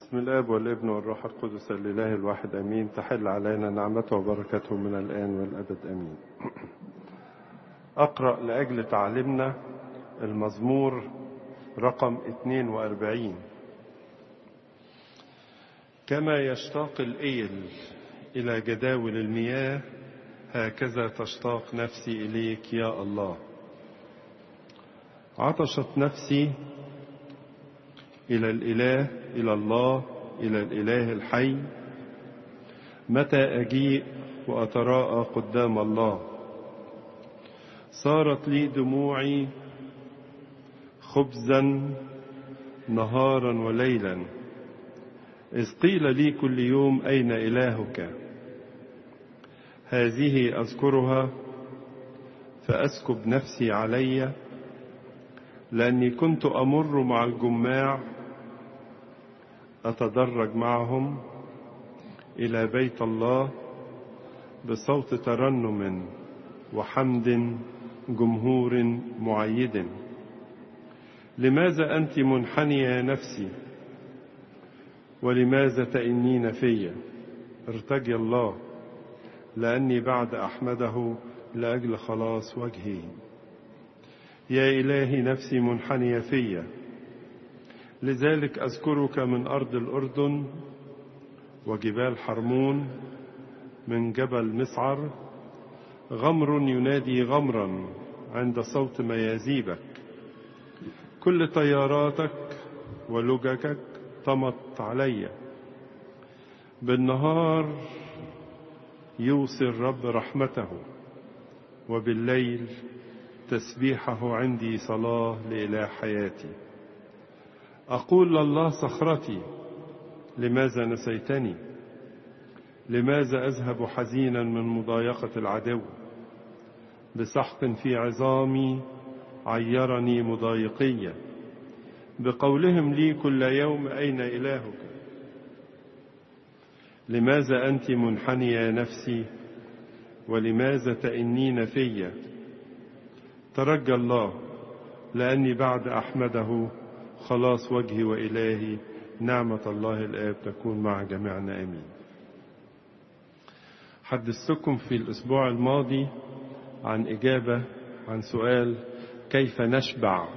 بسم الاب والابن والروح القدس الاله الواحد امين تحل علينا نعمته وبركته من الان والابد امين اقرا لاجل تعليمنا المزمور رقم 42 كما يشتاق الايل الى جداول المياه هكذا تشتاق نفسي اليك يا الله عطشت نفسي إلى الإله إلى الله إلى الإله الحي متى أجيء وأتراءى قدام الله صارت لي دموعي خبزا نهارا وليلا إذ قيل لي كل يوم أين إلهك هذه أذكرها فأسكب نفسي علي لأني كنت أمر مع الجماع أتدرج معهم إلى بيت الله بصوت ترنم وحمد جمهور معيد لماذا أنت منحنية يا نفسي ولماذا تئنين في ارتجي الله لأني بعد أحمده لأجل خلاص وجهه يا إلهي نفسي منحنية في لذلك أذكرك من أرض الأردن وجبال حرمون من جبل مسعر غمر ينادي غمرا عند صوت ميازيبك كل طياراتك ولججك طمت علي بالنهار يوصي الرب رحمته وبالليل تسبيحه عندي صلاة لإله حياتي أقول لله صخرتي لماذا نسيتني لماذا أذهب حزينا من مضايقة العدو بسحق في عظامي عيرني مضايقية بقولهم لي كل يوم أين إلهك لماذا أنت منحنية يا نفسي ولماذا تئنين في ترجى الله لأني بعد أحمده خلاص وجهي وإلهي نعمة الله الآب تكون مع جميعنا آمين حدثتكم في الأسبوع الماضي عن إجابة عن سؤال كيف نشبع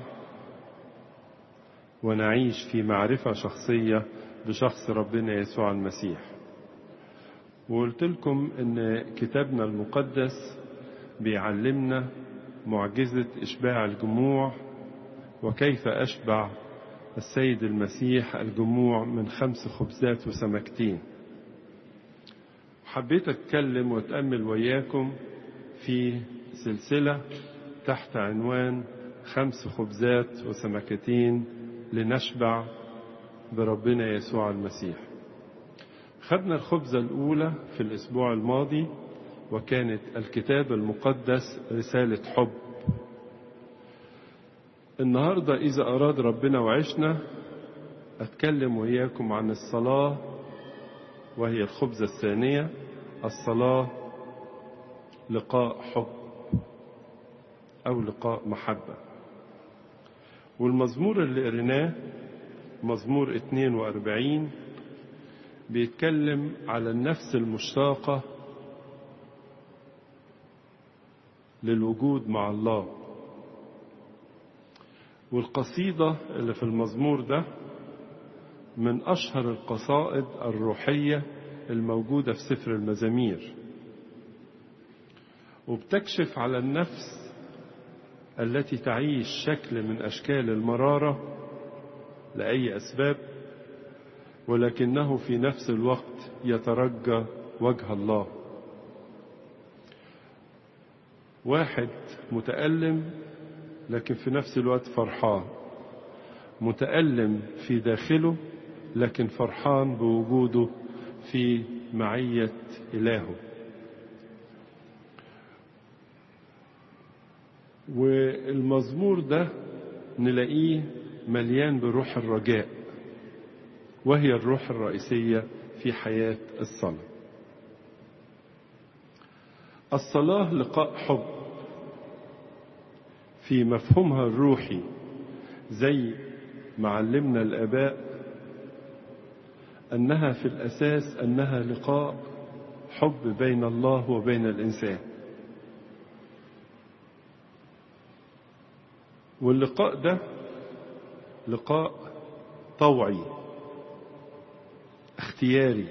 ونعيش في معرفة شخصية بشخص ربنا يسوع المسيح وقلت لكم ان كتابنا المقدس بيعلمنا معجزة إشباع الجموع وكيف أشبع السيد المسيح الجموع من خمس خبزات وسمكتين حبيت أتكلم وأتأمل وياكم في سلسلة تحت عنوان خمس خبزات وسمكتين لنشبع بربنا يسوع المسيح خدنا الخبزة الأولى في الأسبوع الماضي وكانت الكتاب المقدس رسالة حب النهاردة إذا أراد ربنا وعشنا أتكلم وإياكم عن الصلاة وهي الخبزة الثانية الصلاة لقاء حب أو لقاء محبة والمزمور اللي قريناه مزمور 42 بيتكلم على النفس المشتاقة للوجود مع الله والقصيدة اللي في المزمور ده من أشهر القصائد الروحية الموجودة في سفر المزامير وبتكشف على النفس التي تعيش شكل من أشكال المرارة لأي أسباب ولكنه في نفس الوقت يترجى وجه الله واحد متألم لكن في نفس الوقت فرحان متألم في داخله لكن فرحان بوجوده في معية إلهه والمزمور ده نلاقيه مليان بروح الرجاء وهي الروح الرئيسية في حياة الصلاة الصلاة لقاء حب في مفهومها الروحي زي معلمنا الآباء أنها في الأساس أنها لقاء حب بين الله وبين الإنسان واللقاء ده لقاء طوعي اختياري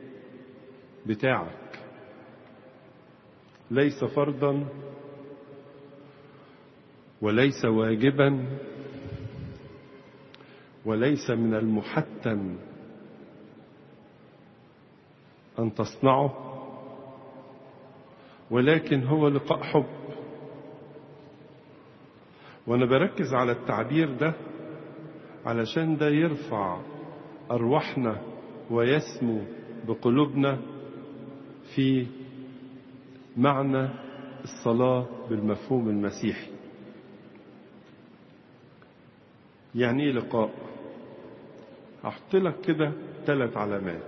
بتاعك ليس فرضا وليس واجبا وليس من المحتم أن تصنعه ولكن هو لقاء حب وأنا بركز على التعبير ده علشان ده يرفع أرواحنا ويسمو بقلوبنا في معنى الصلاة بالمفهوم المسيحي يعني ايه لقاء هحط لك كده ثلاث علامات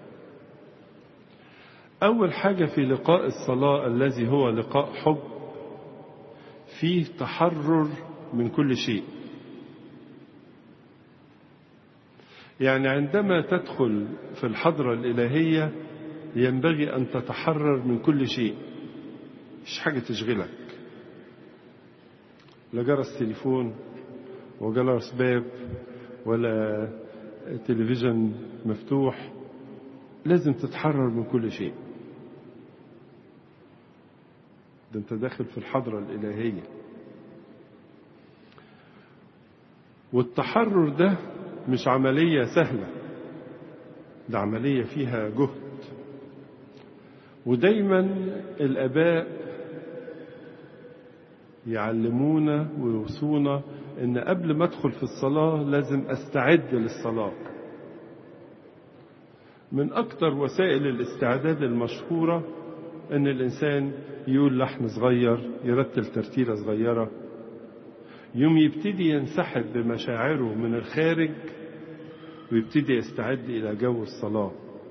أول حاجة في لقاء الصلاة الذي هو لقاء حب فيه تحرر من كل شيء يعني عندما تدخل في الحضرة الإلهية ينبغي أن تتحرر من كل شيء مش حاجة تشغلك لا جرس تليفون وجرس باب ولا تلفزيون مفتوح لازم تتحرر من كل شيء ده انت داخل في الحضرة الإلهية والتحرر ده مش عملية سهلة ده عملية فيها جهد ودايما الآباء يعلمونا ويوصونا ان قبل ما ادخل في الصلاة لازم استعد للصلاة من اكتر وسائل الاستعداد المشهورة ان الانسان يقول لحن صغير يرتل ترتيلة صغيرة يوم يبتدي ينسحب بمشاعره من الخارج ويبتدي يستعد الى جو الصلاة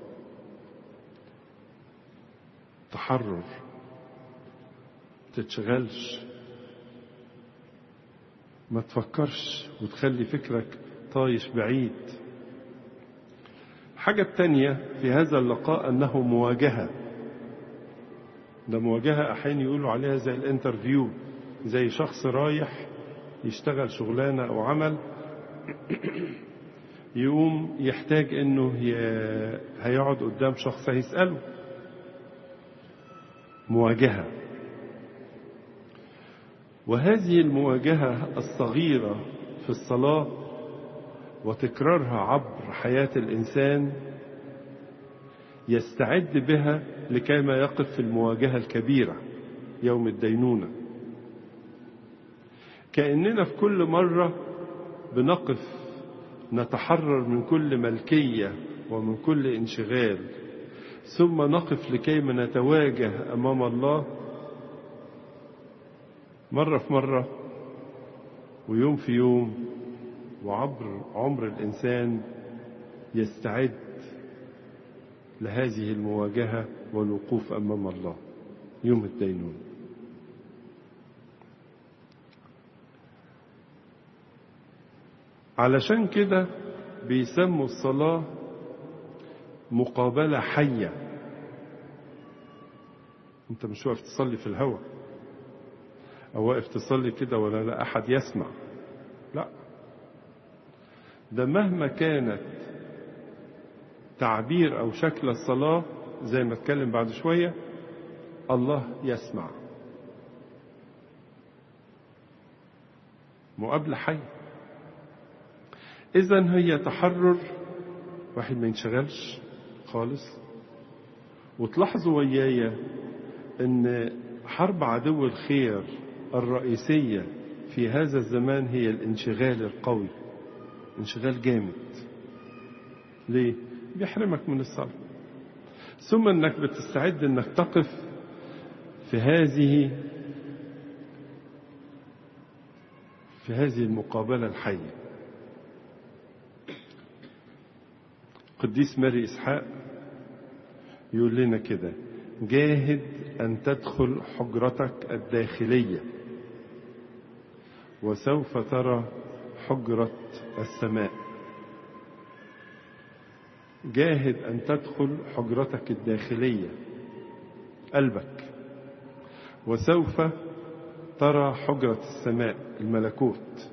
تحرر تتشغلش ما تفكرش وتخلي فكرك طايش بعيد الحاجة التانية في هذا اللقاء أنه مواجهة ده مواجهة أحيانا يقولوا عليها زي الانترفيو زي شخص رايح يشتغل شغلانة أو عمل يقوم يحتاج أنه هيقعد قدام شخص هيسأله مواجهة وهذه المواجهة الصغيرة في الصلاة وتكرارها عبر حياة الإنسان يستعد بها لكيما يقف في المواجهة الكبيرة يوم الدينونة كأننا في كل مرة بنقف نتحرر من كل ملكية ومن كل انشغال ثم نقف لكيما نتواجه أمام الله مرة في مرة ويوم في يوم وعبر عمر الإنسان يستعد لهذه المواجهة والوقوف أمام الله يوم الدينون علشان كده بيسموا الصلاة مقابلة حية انت مش واقف تصلي في الهواء أو واقف تصلي كده ولا لا أحد يسمع لا ده مهما كانت تعبير أو شكل الصلاة زي ما اتكلم بعد شوية الله يسمع مقابلة حي إذا هي تحرر واحد ما ينشغلش خالص وتلاحظوا ويايا ان حرب عدو الخير الرئيسية في هذا الزمان هي الانشغال القوي انشغال جامد ليه؟ بيحرمك من الصلاة ثم انك بتستعد انك تقف في هذه في هذه المقابلة الحية قديس ماري إسحاق يقول لنا كده جاهد أن تدخل حجرتك الداخلية وسوف ترى حجرة السماء جاهد أن تدخل حجرتك الداخلية قلبك وسوف ترى حجرة السماء الملكوت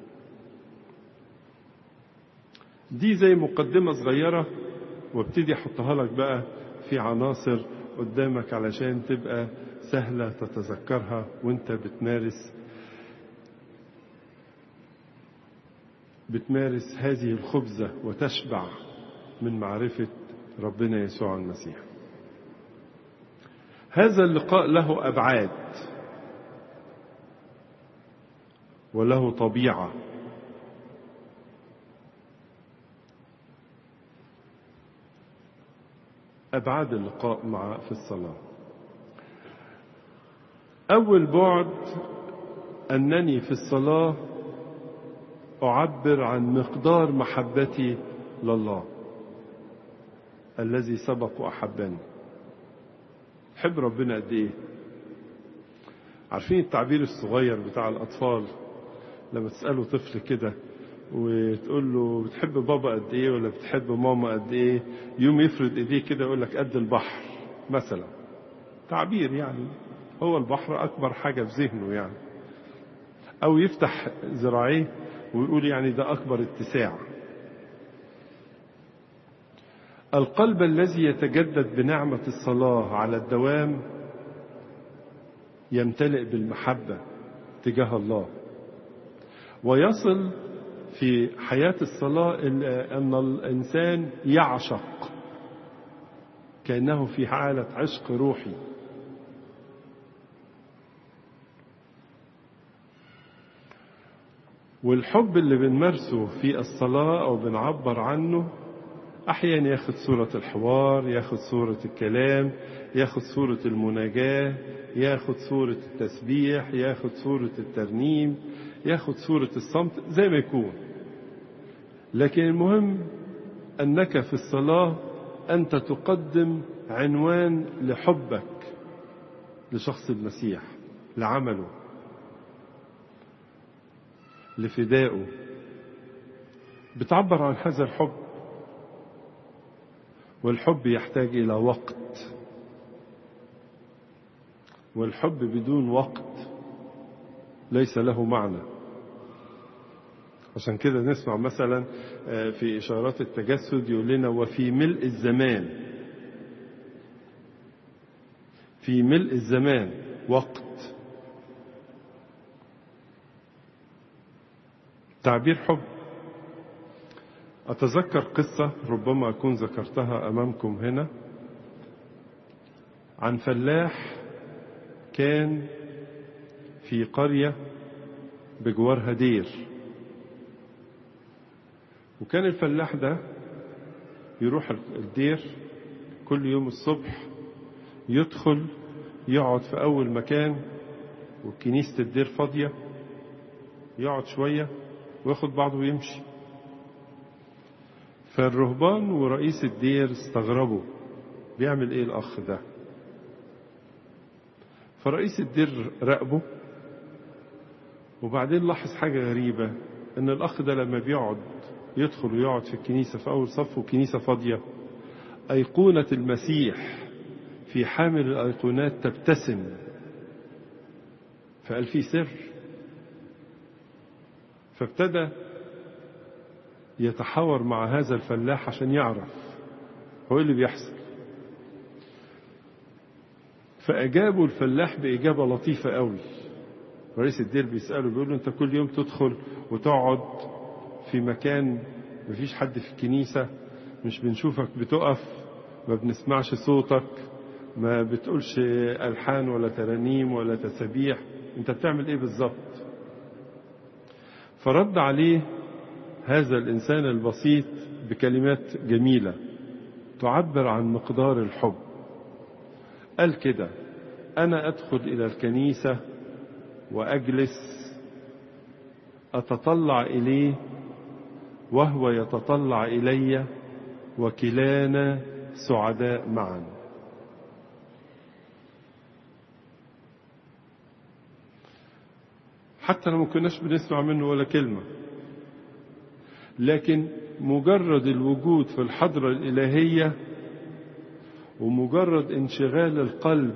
دي زي مقدمة صغيرة وابتدي احطها لك بقى في عناصر قدامك علشان تبقى سهلة تتذكرها وانت بتمارس بتمارس هذه الخبزة وتشبع من معرفة ربنا يسوع المسيح هذا اللقاء له أبعاد وله طبيعة أبعاد اللقاء مع في الصلاة أول بعد أنني في الصلاة أعبر عن مقدار محبتي لله الذي سبق وأحبني حب ربنا قد إيه عارفين التعبير الصغير بتاع الأطفال لما تسأله طفل كده وتقول له بتحب بابا قد ايه ولا بتحب ماما قد ايه يوم يفرد ايديه كده يقول لك قد البحر مثلا تعبير يعني هو البحر اكبر حاجه في ذهنه يعني او يفتح ذراعيه ويقول يعني ده اكبر اتساع القلب الذي يتجدد بنعمه الصلاه على الدوام يمتلئ بالمحبه تجاه الله ويصل في حياة الصلاة أن الإنسان يعشق كأنه في حالة عشق روحي والحب اللي بنمارسه في الصلاة أو بنعبر عنه أحيانا ياخد صورة الحوار ياخد صورة الكلام ياخد صورة المناجاة ياخد صورة التسبيح ياخد صورة الترنيم ياخد صورة الصمت زي ما يكون لكن المهم أنك في الصلاة أنت تقدم عنوان لحبك لشخص المسيح لعمله لفدائه بتعبر عن هذا الحب والحب يحتاج إلى وقت والحب بدون وقت ليس له معنى عشان كده نسمع مثلا في إشارات التجسد يقول لنا وفي ملء الزمان في ملء الزمان وقت تعبير حب أتذكر قصة ربما أكون ذكرتها أمامكم هنا عن فلاح كان في قرية بجوارها دير وكان الفلاح ده يروح الدير كل يوم الصبح يدخل يقعد في أول مكان وكنيسة الدير فاضية يقعد شوية وياخد بعضه ويمشي فالرهبان ورئيس الدير استغربوا بيعمل ايه الاخ ده فرئيس الدير راقبه وبعدين لاحظ حاجة غريبة ان الاخ ده لما بيقعد يدخل ويقعد في الكنيسة في اول صف وكنيسة فاضية ايقونة المسيح في حامل الايقونات تبتسم فقال في سر فابتدى يتحاور مع هذا الفلاح عشان يعرف هو اللي بيحصل فأجابوا الفلاح بإجابة لطيفة قوي رئيس الدير بيسأله بيقول له أنت كل يوم تدخل وتقعد في مكان مفيش حد في الكنيسة مش بنشوفك بتقف ما بنسمعش صوتك ما بتقولش ألحان ولا ترانيم ولا تسابيح أنت بتعمل إيه بالظبط فرد عليه هذا الإنسان البسيط بكلمات جميلة تعبر عن مقدار الحب قال كده أنا أدخل إلى الكنيسة وأجلس أتطلع إليه وهو يتطلع إلي وكلانا سعداء معا حتى لو ما كناش بنسمع منه ولا كلمة لكن مجرد الوجود في الحضرة الإلهية ومجرد انشغال القلب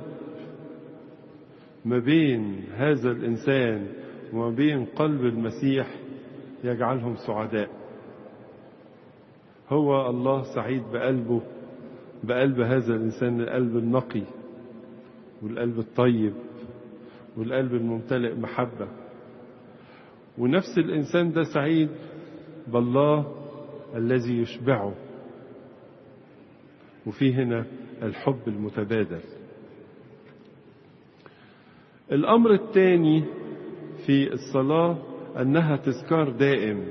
ما بين هذا الإنسان وما بين قلب المسيح يجعلهم سعداء هو الله سعيد بقلبه بقلب هذا الإنسان القلب النقي والقلب الطيب والقلب الممتلئ محبة ونفس الإنسان ده سعيد بالله الذي يشبعه وفي هنا الحب المتبادل الأمر الثاني في الصلاة أنها تذكار دائم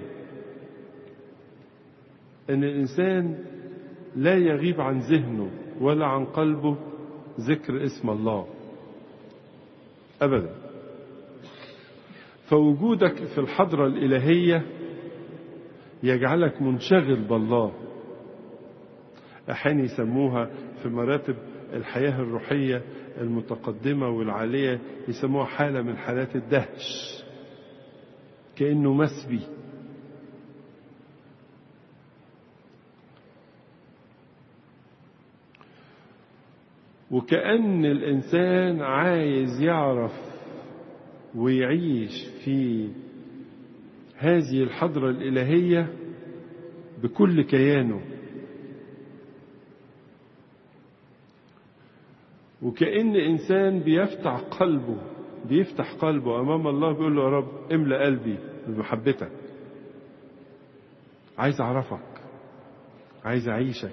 أن الإنسان لا يغيب عن ذهنه ولا عن قلبه ذكر اسم الله أبدا فوجودك في الحضرة الإلهية يجعلك منشغل بالله أحيانا يسموها في مراتب الحياة الروحية المتقدمة والعالية يسموها حالة من حالات الدهش كأنه مسبي وكأن الإنسان عايز يعرف ويعيش في هذه الحضرة الإلهية بكل كيانه وكأن إنسان بيفتح قلبه بيفتح قلبه أمام الله بيقول له يا رب املأ قلبي بمحبتك عايز أعرفك عايز أعيشك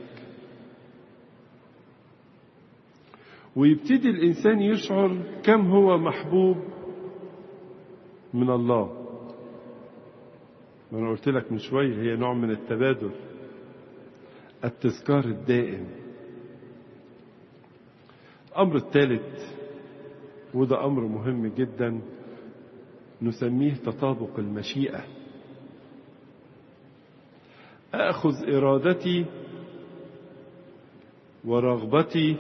ويبتدي الإنسان يشعر كم هو محبوب من الله ما أنا قلت لك من شوية هي نوع من التبادل التذكار الدائم الأمر الثالث وده أمر مهم جدا نسميه تطابق المشيئة أخذ إرادتي ورغبتي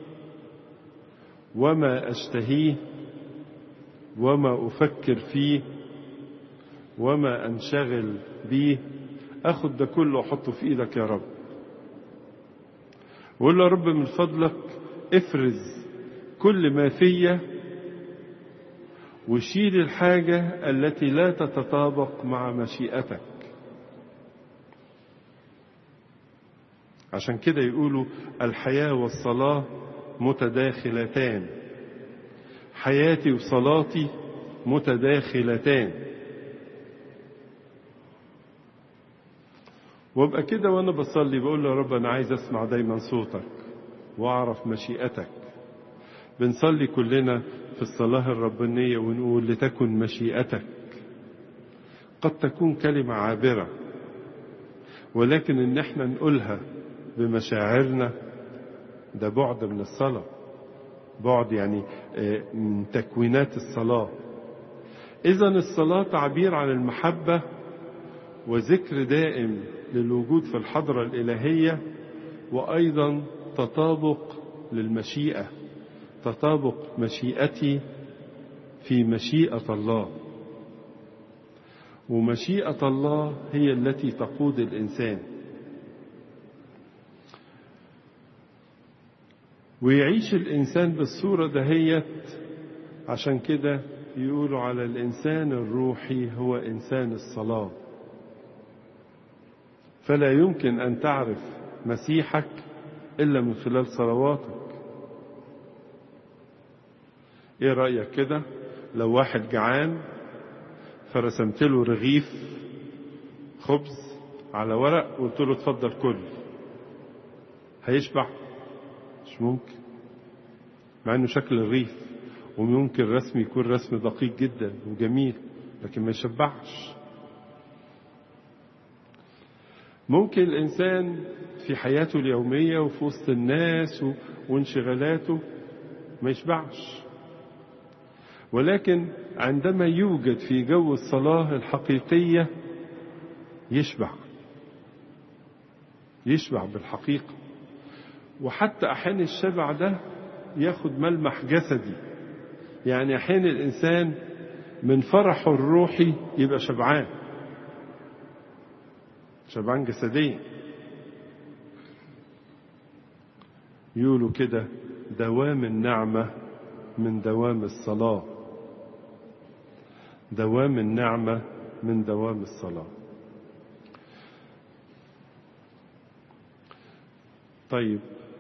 وما أشتهيه وما أفكر فيه وما أنشغل به أخذ ده كله وأحطه في إيدك يا رب وقول له يا رب من فضلك افرز كل ما فيا وشيل الحاجة التي لا تتطابق مع مشيئتك عشان كده يقولوا الحياة والصلاة متداخلتان حياتي وصلاتي متداخلتان وابقى كده وانا بصلي بقول له يا رب انا عايز اسمع دايما صوتك واعرف مشيئتك بنصلي كلنا في الصلاة الربانية ونقول لتكن مشيئتك قد تكون كلمة عابرة ولكن ان احنا نقولها بمشاعرنا ده بعد من الصلاة بعد يعني من تكوينات الصلاة إذا الصلاة تعبير عن المحبة وذكر دائم للوجود في الحضرة الإلهية وأيضا تطابق للمشيئة تطابق مشيئتي في مشيئة الله ومشيئة الله هي التي تقود الإنسان ويعيش الإنسان بالصورة دهيت عشان كده يقولوا على الإنسان الروحي هو إنسان الصلاة فلا يمكن أن تعرف مسيحك إلا من خلال صلواتك إيه رأيك كده لو واحد جعان فرسمت له رغيف خبز على ورق وقلت له اتفضل كل هيشبع مش ممكن مع انه شكل الريف وممكن رسم يكون رسم دقيق جدا وجميل لكن ما يشبعش ممكن الانسان في حياته اليوميه وفي وسط الناس وانشغالاته ما يشبعش ولكن عندما يوجد في جو الصلاه الحقيقيه يشبع يشبع بالحقيقه وحتى أحيان الشبع ده ياخد ملمح جسدي يعني أحيان الإنسان من فرحه الروحي يبقى شبعان شبعان جسديا يقولوا كده دوام النعمة من دوام الصلاة دوام النعمة من دوام الصلاة طيب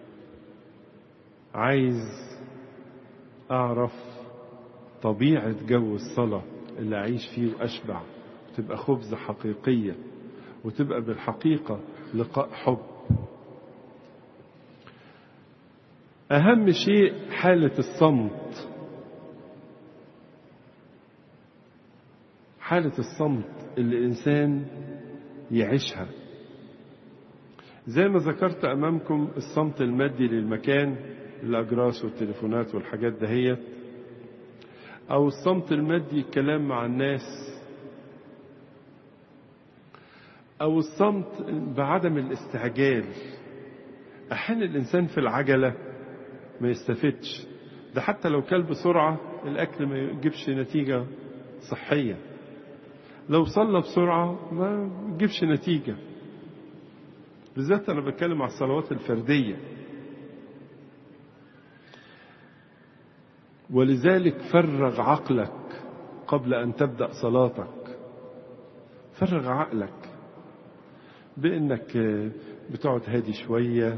عايز أعرف طبيعة جو الصلاة اللي أعيش فيه وأشبع تبقى خبزة حقيقية وتبقى بالحقيقة لقاء حب أهم شيء حالة الصمت حالة الصمت اللي الإنسان يعيشها زي ما ذكرت أمامكم الصمت المادي للمكان الأجراس والتليفونات والحاجات دهيت أو الصمت المادي الكلام مع الناس أو الصمت بعدم الاستعجال أحيانا الإنسان في العجلة ما يستفدش ده حتى لو كل بسرعة الأكل ما يجيبش نتيجة صحية لو صلى بسرعة ما يجيبش نتيجة بالذات أنا بتكلم على الصلوات الفردية ولذلك فرغ عقلك قبل أن تبدأ صلاتك فرغ عقلك بأنك بتقعد هادي شوية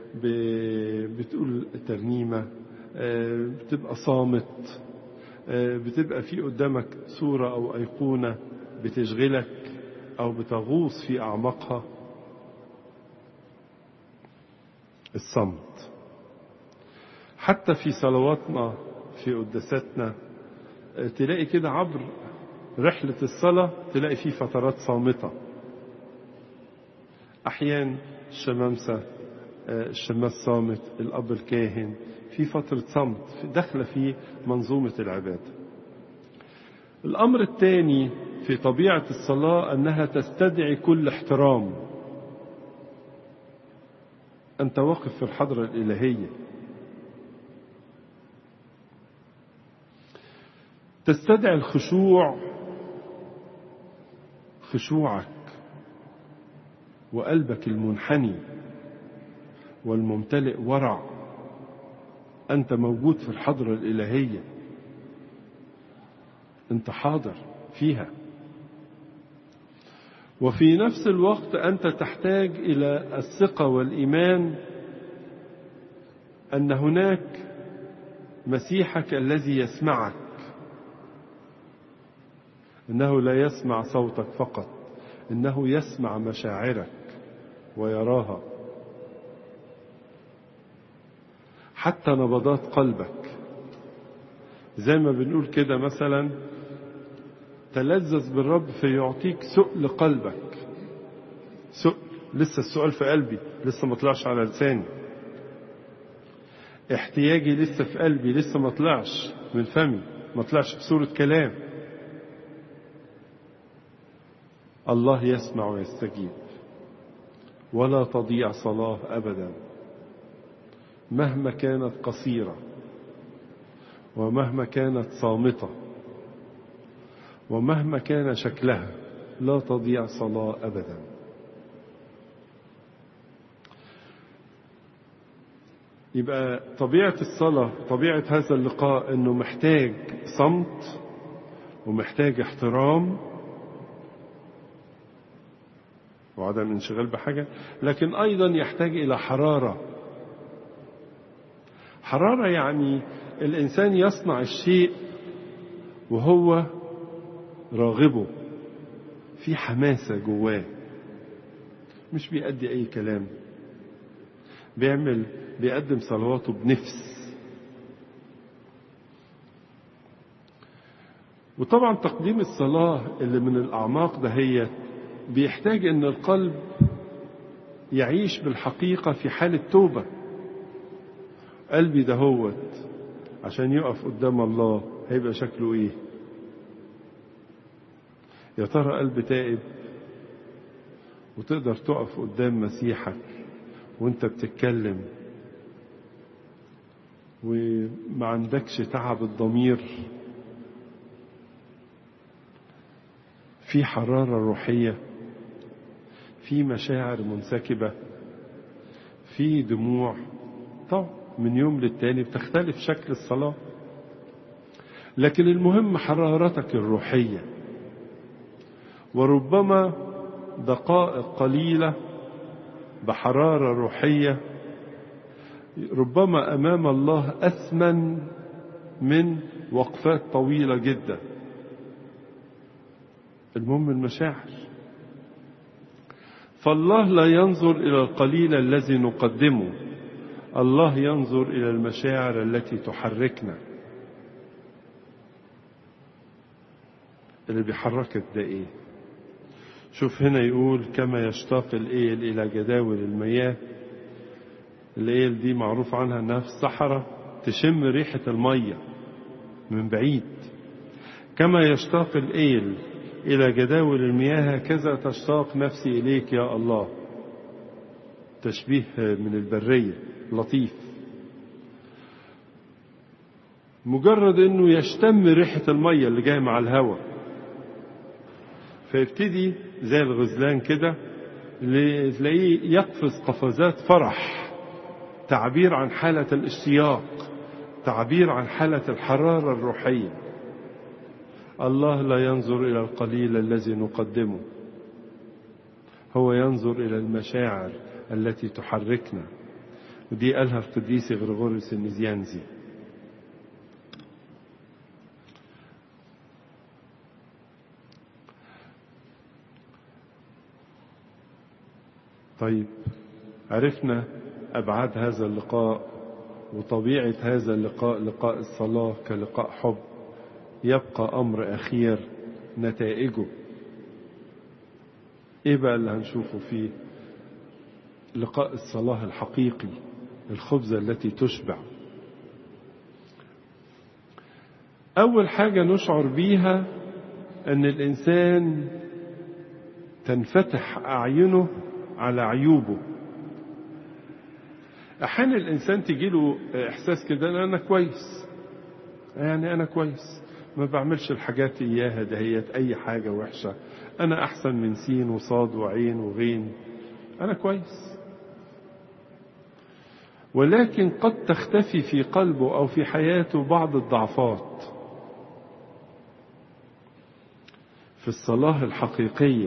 بتقول ترنيمة بتبقى صامت بتبقى في قدامك صورة أو أيقونة بتشغلك أو بتغوص في أعماقها الصمت حتى في صلواتنا في قداساتنا تلاقي كده عبر رحلة الصلاة تلاقي فيه فترات صامتة أحيان الشمامسة الشماس صامت الأب الكاهن في فترة صمت داخلة في منظومة العبادة الأمر الثاني في طبيعة الصلاة أنها تستدعي كل احترام أنت واقف في الحضرة الإلهية تستدعي الخشوع خشوعك وقلبك المنحني والممتلئ ورع أنت موجود في الحضرة الإلهية أنت حاضر فيها وفي نفس الوقت أنت تحتاج إلى الثقة والإيمان أن هناك مسيحك الذي يسمعك إنه لا يسمع صوتك فقط إنه يسمع مشاعرك ويراها حتى نبضات قلبك زي ما بنقول كده مثلا تلذذ بالرب فيعطيك سؤل قلبك سؤل لسه السؤال في قلبي لسه ما طلعش على لساني احتياجي لسه في قلبي لسه ما طلعش من فمي ما طلعش بصورة كلام الله يسمع ويستجيب ولا تضيع صلاة أبدا مهما كانت قصيرة ومهما كانت صامتة ومهما كان شكلها لا تضيع صلاة أبدا يبقى طبيعة الصلاة طبيعة هذا اللقاء أنه محتاج صمت ومحتاج احترام وعدم انشغال بحاجة لكن أيضا يحتاج إلى حرارة حرارة يعني الإنسان يصنع الشيء وهو راغبه في حماسة جواه مش بيأدي أي كلام بيعمل بيقدم صلواته بنفس وطبعا تقديم الصلاة اللي من الأعماق دهيت بيحتاج ان القلب يعيش بالحقيقة في حالة توبة قلبي دهوت عشان يقف قدام الله هيبقى شكله ايه يا ترى قلب تائب وتقدر تقف قدام مسيحك وانت بتتكلم وما عندكش تعب الضمير في حرارة روحية في مشاعر منسكبة في دموع طبعا من يوم للتاني بتختلف شكل الصلاة لكن المهم حرارتك الروحية وربما دقائق قليلة بحرارة روحية ربما أمام الله أثمن من وقفات طويلة جدا المهم المشاعر فالله لا ينظر إلى القليل الذي نقدمه الله ينظر إلى المشاعر التي تحركنا اللي بيحركك ده ايه شوف هنا يقول كما يشتاق الايل الى جداول المياه الايل دي معروف عنها انها في الصحراء تشم ريحة المية من بعيد كما يشتاق الايل الى جداول المياه هكذا تشتاق نفسي اليك يا الله تشبيه من البرية لطيف مجرد انه يشتم ريحة المية اللي جاية مع الهواء فيبتدي زي الغزلان كده تلاقيه يقفز قفزات فرح تعبير عن حالة الاشتياق تعبير عن حالة الحرارة الروحية الله لا ينظر إلى القليل الذي نقدمه هو ينظر إلى المشاعر التي تحركنا ودي قالها القديس غريغوريوس النزيانزي طيب عرفنا أبعاد هذا اللقاء وطبيعة هذا اللقاء لقاء الصلاة كلقاء حب يبقى أمر أخير نتائجه إيه بقى اللي هنشوفه فيه لقاء الصلاة الحقيقي الخبزة التي تشبع أول حاجة نشعر بيها أن الإنسان تنفتح أعينه على عيوبه أحيانا الإنسان تجيله إحساس كده أن أنا كويس يعني أنا كويس ما بعملش الحاجات إياها دهيت أي حاجة وحشة أنا أحسن من سين وصاد وعين وغين أنا كويس ولكن قد تختفي في قلبه أو في حياته بعض الضعفات في الصلاة الحقيقية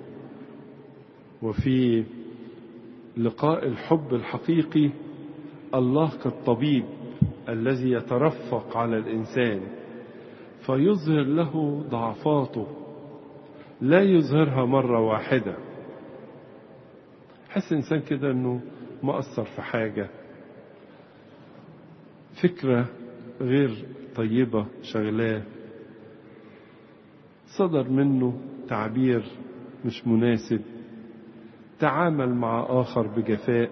وفي لقاء الحب الحقيقي الله كالطبيب الذي يترفق على الإنسان فيظهر له ضعفاته لا يظهرها مرة واحدة حس إنسان كده أنه مقصر في حاجة فكرة غير طيبة شغلاه صدر منه تعبير مش مناسب تعامل مع آخر بجفاء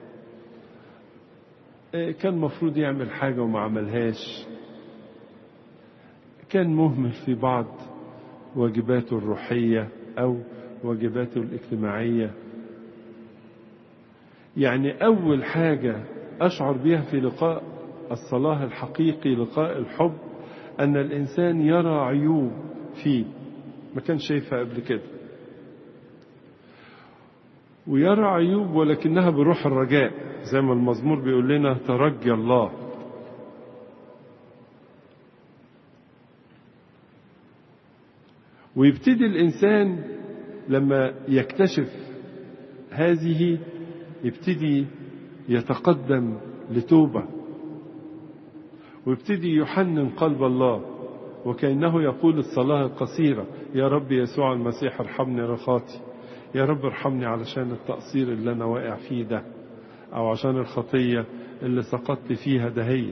كان مفروض يعمل حاجة وما عملهاش كان مهمل في بعض واجباته الروحية أو واجباته الاجتماعية يعني أول حاجة أشعر بها في لقاء الصلاة الحقيقي لقاء الحب أن الإنسان يرى عيوب فيه ما كان شايفها قبل كده ويرى عيوب ولكنها بروح الرجاء زي ما المزمور بيقول لنا ترجى الله ويبتدي الإنسان لما يكتشف هذه يبتدي يتقدم لتوبة ويبتدي يحنن قلب الله وكأنه يقول الصلاة القصيرة يا رب يسوع المسيح ارحمني رخاتي يا رب ارحمني علشان التقصير اللي أنا واقع فيه ده أو عشان الخطية اللي سقطت فيها دهيت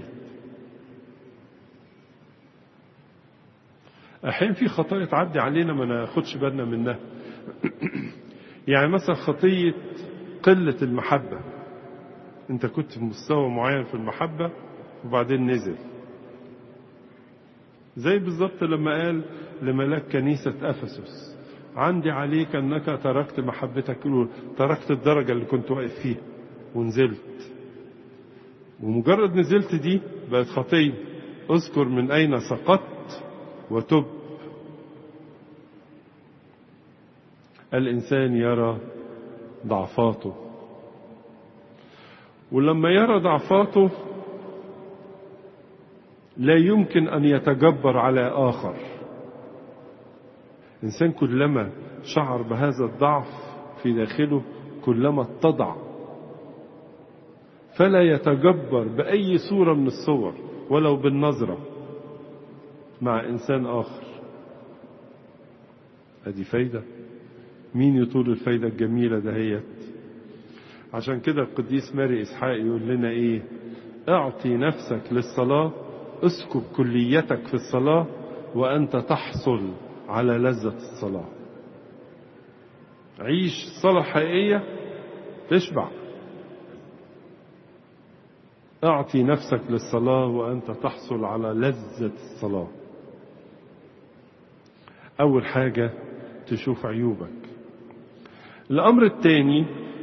أحيانا في خطايا تعدي علينا ما ناخدش بالنا منها يعني مثلا خطية قلة المحبة أنت كنت في مستوى معين في المحبة وبعدين نزل زي بالظبط لما قال لملاك كنيسة أفسس عندي عليك أنك تركت محبتك الأولى تركت الدرجة اللي كنت واقف فيها ونزلت ومجرد نزلت دي بقت خطية اذكر من أين سقطت وتب الإنسان يرى ضعفاته ولما يرى ضعفاته لا يمكن أن يتجبر على آخر إنسان كلما شعر بهذا الضعف في داخله كلما اتضع فلا يتجبر بأي صورة من الصور ولو بالنظرة مع إنسان آخر هذه فايدة مين يطول الفايدة الجميلة دهيت عشان كده القديس ماري إسحاق يقول لنا إيه اعطي نفسك للصلاة اسكب كليتك في الصلاة وأنت تحصل على لذة الصلاة عيش صلاة حقيقية تشبع اعطي نفسك للصلاة وأنت تحصل على لذة الصلاة أول حاجة تشوف عيوبك الأمر الثاني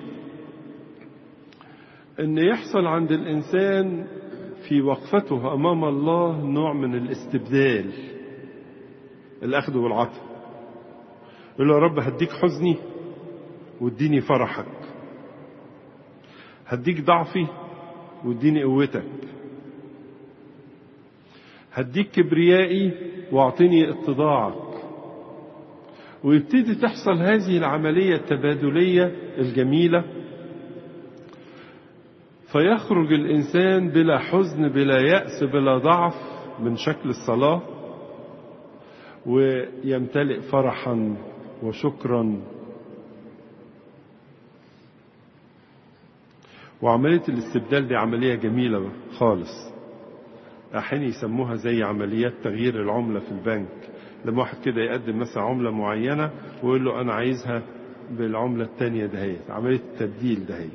أن يحصل عند الإنسان في وقفته أمام الله نوع من الاستبدال الأخذ والعطف يقول له يا رب هديك حزني واديني فرحك هديك ضعفي واديني قوتك هديك كبريائي واعطيني اتضاعك ويبتدي تحصل هذه العملية التبادلية الجميلة فيخرج الإنسان بلا حزن بلا يأس بلا ضعف من شكل الصلاة ويمتلئ فرحا وشكرا وعملية الاستبدال دي عملية جميلة خالص أحيانا يسموها زي عمليات تغيير العملة في البنك لما واحد كده يقدم مثلا عملة معينة ويقول له أنا عايزها بالعملة التانية دهيت عملية التبديل دهيت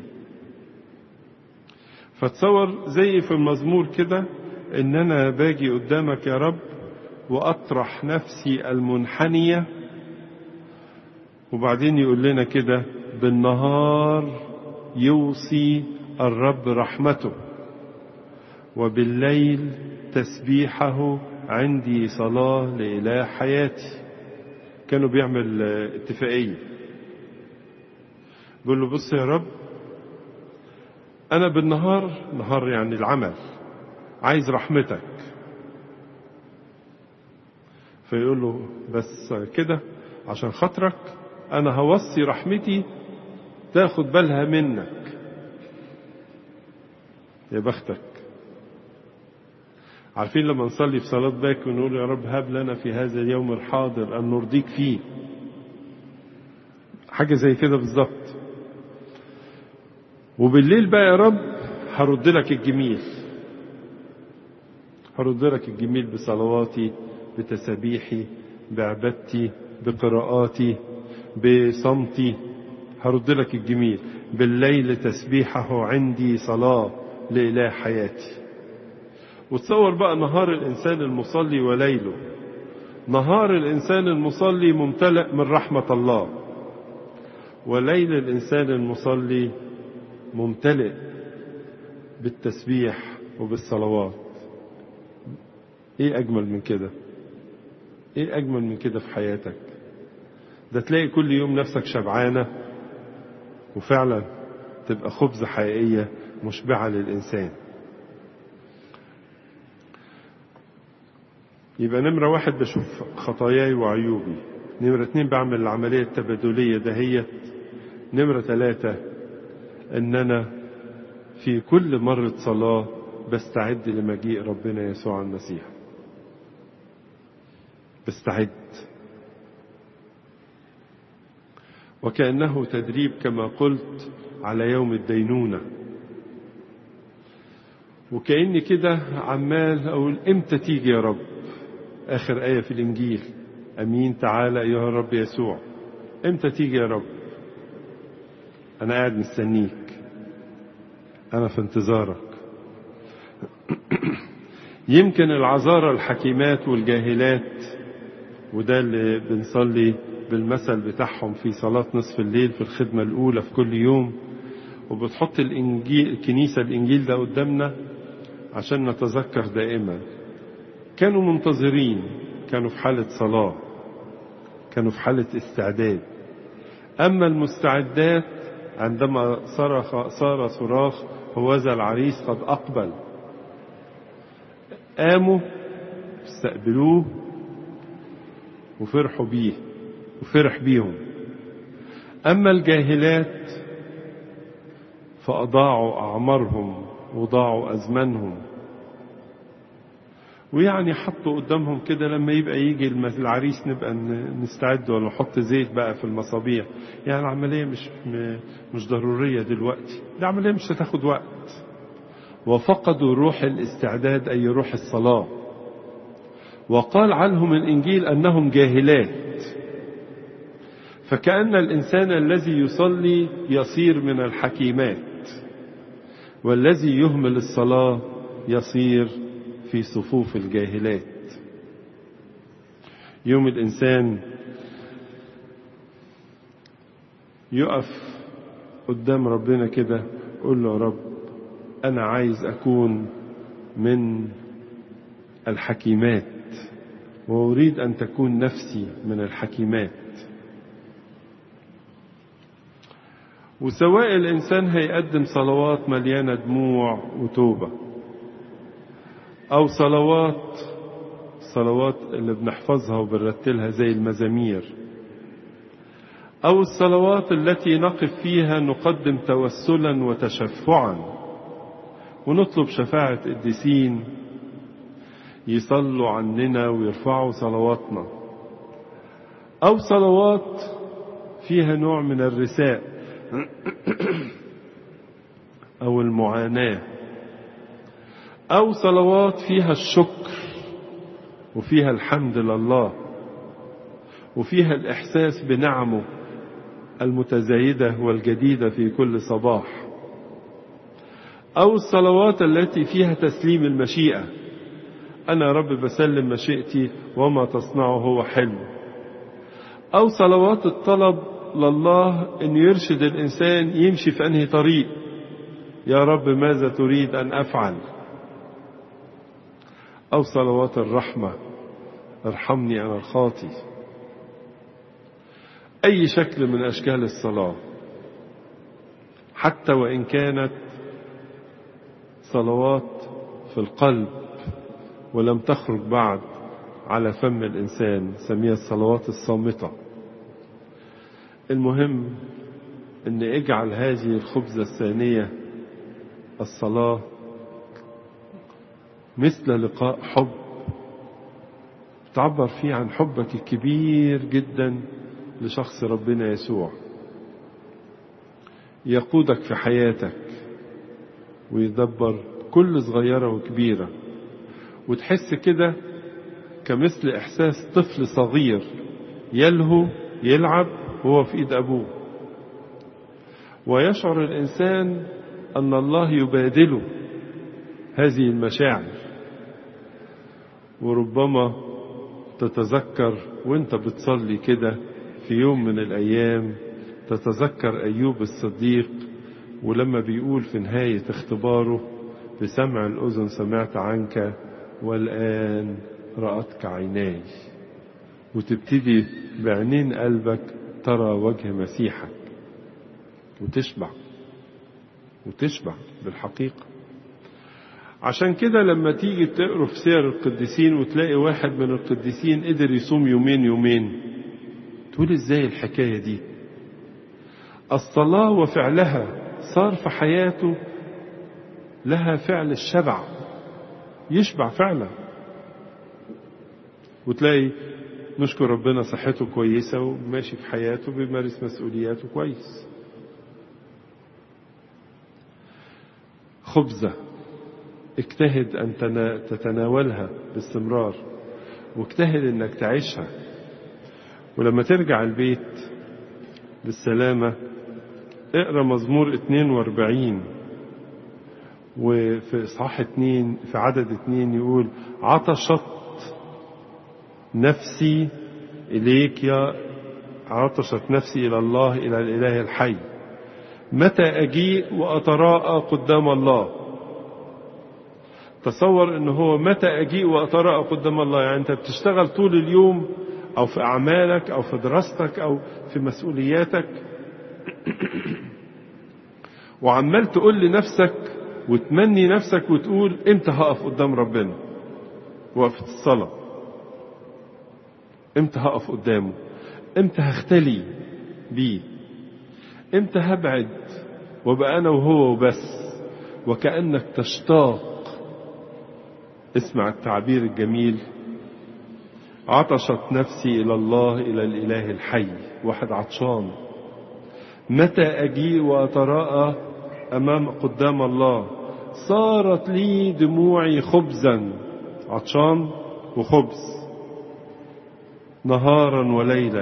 فتصور زي في المزمور كده ان انا باجي قدامك يا رب واطرح نفسي المنحنية وبعدين يقول لنا كده بالنهار يوصي الرب رحمته وبالليل تسبيحه عندي صلاة لإله حياتي كانوا بيعمل اتفاقية بيقول له بص يا رب أنا بالنهار نهار يعني العمل عايز رحمتك فيقول له بس كده عشان خاطرك أنا هوصي رحمتي تاخد بالها منك يا بختك عارفين لما نصلي في صلاة باك ونقول يا رب هب لنا في هذا اليوم الحاضر أن نرضيك فيه حاجة زي كده بالظبط وبالليل بقى يا رب هرد لك الجميل هرد لك الجميل بصلواتي بتسابيحي بعبادتي بقراءاتي بصمتي هرد لك الجميل بالليل تسبيحه عندي صلاة لإله حياتي وتصور بقى نهار الإنسان المصلي وليله نهار الإنسان المصلي ممتلئ من رحمة الله وليل الإنسان المصلي ممتلئ بالتسبيح وبالصلوات ايه اجمل من كده ايه اجمل من كده في حياتك ده تلاقي كل يوم نفسك شبعانة وفعلا تبقى خبزة حقيقية مشبعة للإنسان يبقى نمرة واحد بشوف خطاياي وعيوبي نمرة اتنين بعمل العملية التبادلية دهيت نمرة ثلاثة ان انا في كل مرة صلاة بستعد لمجيء ربنا يسوع المسيح بستعد وكأنه تدريب كما قلت على يوم الدينونة وكأني كده عمال أقول إمتى تيجي يا رب آخر آية في الإنجيل أمين تعالى أيها الرب يسوع إمتى تيجي يا رب أنا قاعد مستنيك أنا في انتظارك يمكن العذارى الحكيمات والجاهلات وده اللي بنصلي بالمثل بتاعهم في صلاة نصف الليل في الخدمة الأولى في كل يوم وبتحط الإنجيل الكنيسة الإنجيل ده قدامنا عشان نتذكر دائما كانوا منتظرين كانوا في حالة صلاة كانوا في حالة استعداد أما المستعدات عندما صرخ صار صراخ هوذا العريس قد أقبل قاموا استقبلوه وفرحوا بيه وفرح بيهم أما الجاهلات فأضاعوا أعمارهم وضاعوا أزمانهم ويعني حطوا قدامهم كده لما يبقى يجي العريس نبقى نستعد ولا نحط زيت بقى في المصابيح يعني العملية مش مش ضرورية دلوقتي العملية مش هتاخد وقت وفقدوا روح الاستعداد أي روح الصلاة وقال عنهم الإنجيل أنهم جاهلات فكأن الإنسان الذي يصلي يصير من الحكيمات والذي يهمل الصلاة يصير في صفوف الجاهلات يوم الإنسان يقف قدام ربنا كده قول له يا رب أنا عايز أكون من الحكيمات وأريد أن تكون نفسي من الحكيمات وسواء الإنسان هيقدم صلوات مليانة دموع وتوبة أو صلوات الصلوات اللي بنحفظها وبنرتلها زي المزامير أو الصلوات التي نقف فيها نقدم توسلا وتشفعا ونطلب شفاعة قديسين يصلوا عننا ويرفعوا صلواتنا أو صلوات فيها نوع من الرساء أو المعاناة أو صلوات فيها الشكر وفيها الحمد لله وفيها الإحساس بنعمه المتزايدة والجديدة في كل صباح أو الصلوات التي فيها تسليم المشيئة أنا رب بسلم مشيئتي وما تصنعه هو حلو أو صلوات الطلب لله أن يرشد الإنسان يمشي في أنهي طريق يا رب ماذا تريد أن أفعل أو صلوات الرحمة ارحمني أنا الخاطي أي شكل من أشكال الصلاة حتى وإن كانت صلوات في القلب ولم تخرج بعد على فم الإنسان سميها الصلوات الصامتة المهم أن اجعل هذه الخبزة الثانية الصلاة مثل لقاء حب تعبر فيه عن حبك الكبير جدا لشخص ربنا يسوع يقودك في حياتك ويدبر كل صغيرة وكبيرة وتحس كده كمثل إحساس طفل صغير يلهو يلعب وهو في إيد أبوه ويشعر الإنسان أن الله يبادله هذه المشاعر وربما تتذكر وانت بتصلي كده في يوم من الأيام تتذكر أيوب الصديق ولما بيقول في نهاية اختباره بسمع الأذن سمعت عنك والآن رأتك عيناي وتبتدي بعينين قلبك ترى وجه مسيحك وتشبع وتشبع بالحقيقة عشان كده لما تيجي تقروا في سير القديسين وتلاقي واحد من القديسين قدر يصوم يومين يومين تقول ازاي الحكاية دي الصلاة وفعلها صار في حياته لها فعل الشبع يشبع فعلا وتلاقي نشكر ربنا صحته كويسة وماشي في حياته بيمارس مسؤولياته كويس خبزة اجتهد أن تتناولها باستمرار واجتهد أنك تعيشها ولما ترجع البيت بالسلامة اقرأ مزمور 42 وفي إصحاح 2 في عدد 2 يقول عطشت نفسي إليك يا عطشت نفسي إلى الله إلى الإله الحي متى أجيء وأتراءى قدام الله تصور أنه هو متى أجيء وأتراءى قدام الله يعني أنت بتشتغل طول اليوم أو في أعمالك أو في دراستك أو في مسؤولياتك وعمال تقول لنفسك وتمني نفسك وتقول امتى هقف قدام ربنا وقفة الصلاة امتى هقف قدامه امتى هختلي بيه امتى هبعد وابقى انا وهو وبس وكأنك تشتاق اسمع التعبير الجميل عطشت نفسي إلى الله إلى الإله الحي واحد عطشان متى أجيء وأتراءى أمام قدام الله صارت لي دموعي خبزا عطشان وخبز نهارا وليلا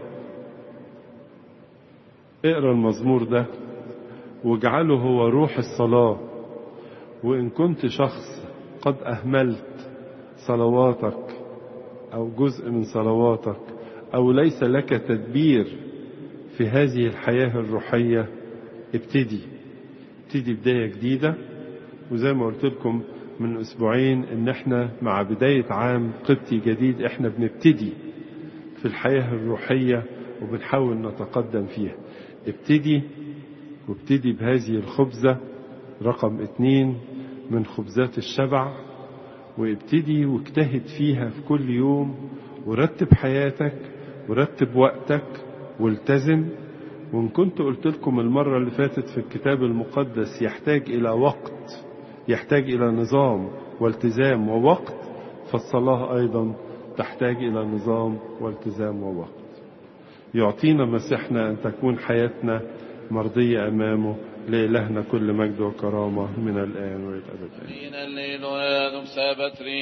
اقرا المزمور ده واجعله هو روح الصلاة وإن كنت شخص قد أهملت صلواتك أو جزء من صلواتك أو ليس لك تدبير في هذه الحياة الروحية ابتدي ابتدي بداية جديدة وزي ما قلت لكم من أسبوعين إن إحنا مع بداية عام قبطي جديد إحنا بنبتدي في الحياة الروحية وبنحاول نتقدم فيها ابتدي وابتدي بهذه الخبزة رقم اتنين من خبزات الشبع وابتدي واجتهد فيها في كل يوم ورتب حياتك ورتب وقتك والتزم وإن كنت قلت لكم المرة اللي فاتت في الكتاب المقدس يحتاج إلى وقت يحتاج إلى نظام والتزام ووقت فالصلاة أيضا تحتاج إلى نظام والتزام ووقت يعطينا مسيحنا أن تكون حياتنا مرضية أمامه لإلهنا كل مجد وكرامة من الآن وإلى الأبد Min el lilo edum sabatri